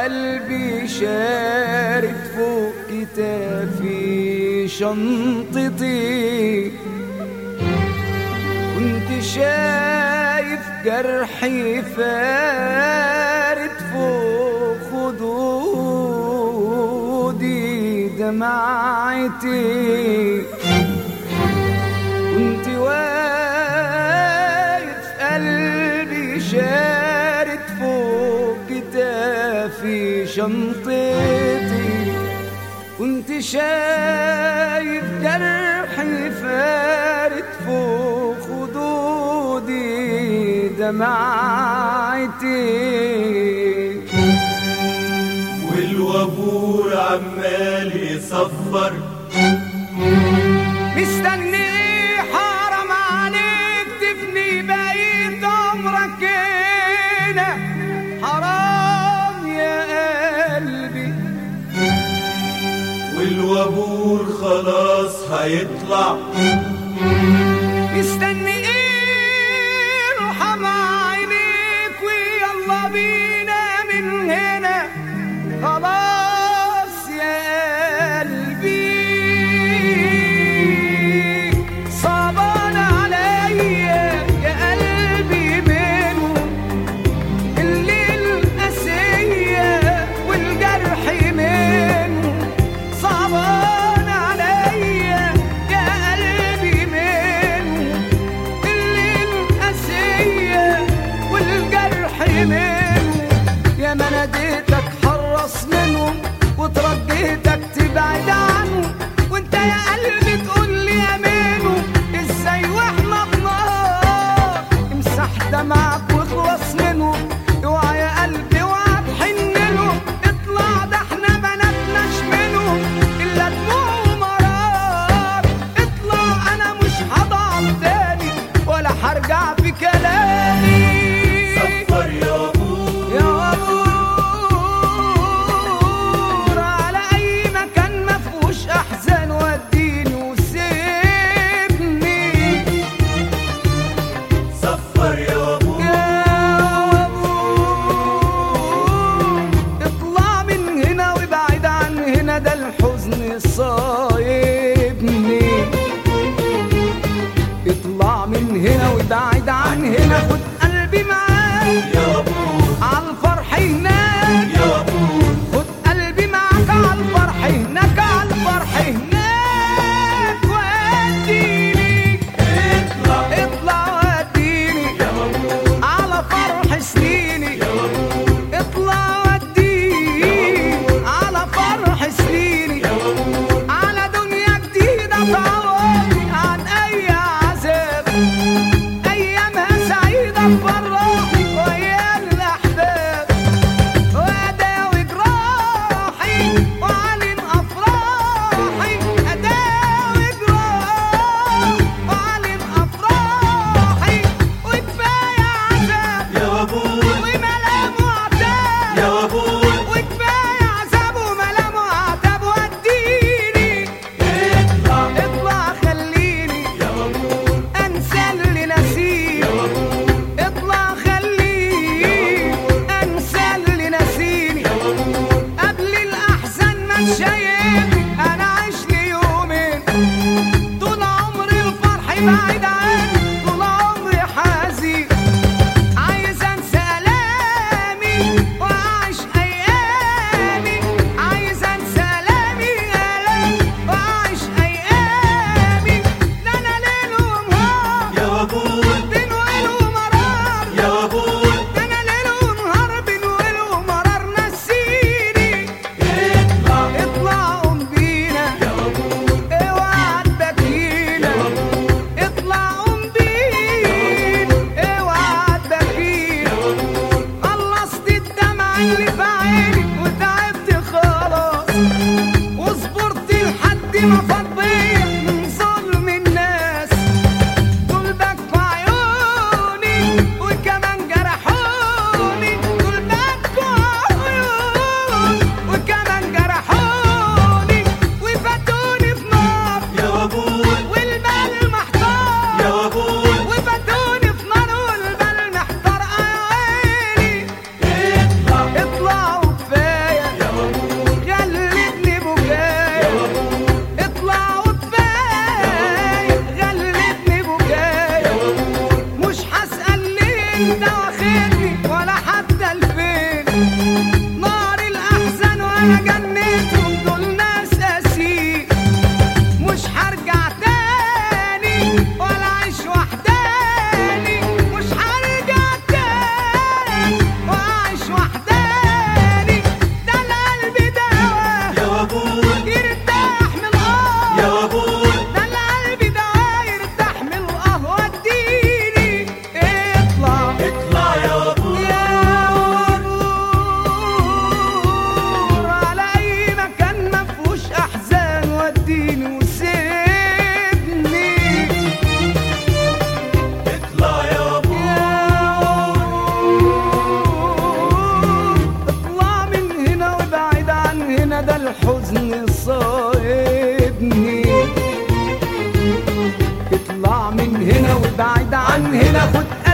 قلبي شارد فوق كتافي شنطتي كنت شايف جرحي فارد فوق خدودي دمعتي كنت واقف قلبي شارد فوق كتافي شنطتي كنت شايف جرحي فارد فوق خدودي دمعتي والوابور عمال يصفر مستني إيه حرام عليك تفني بقيت عمرك هنا حرام يا قلبي والوابور خلاص هيطلع مستني ايه ارحم عينيك ويلا بينا من هنا خلاص يا قلبي صعبان عليا يا قلبي منه الليل قاسية والجرح منه صعبان عليا يا قلبي منه الليل قاسية والجرح منه يا ما ناديتك حرص منه وترجيتك تبعد عنه وانت يا قلبي تقول لي يا منه ازاي واحنا في نار امسح دمعك واخلص منه اوعى يا قلبي اوعى تحن له اطلع ده احنا بناتناش منه الا دموع ومرار اطلع انا مش هضعف تاني ولا هرجع في كلامي صفر يا ابوه يا غفور على اي مكان ما فيهوش احزان وديني انا جنيتهم دول ناس اسير مش هرجع تاني ولا اعيش وحداني مش هرجع تاني ولا اعيش وحداني ده القلب دواء يا وابور يرتاح من القهر يا وابور ده القلب دواء يرتاح من القهوة اديني اطلع اطلع يا وابور يا ورور على اي مكان ما فيهوش احزان وديني وسيبني اطلع يا وابور اطلع من هنا وابعد عن هنا ده الحزن صايبني اطلع من هنا وابعد عن هنا خد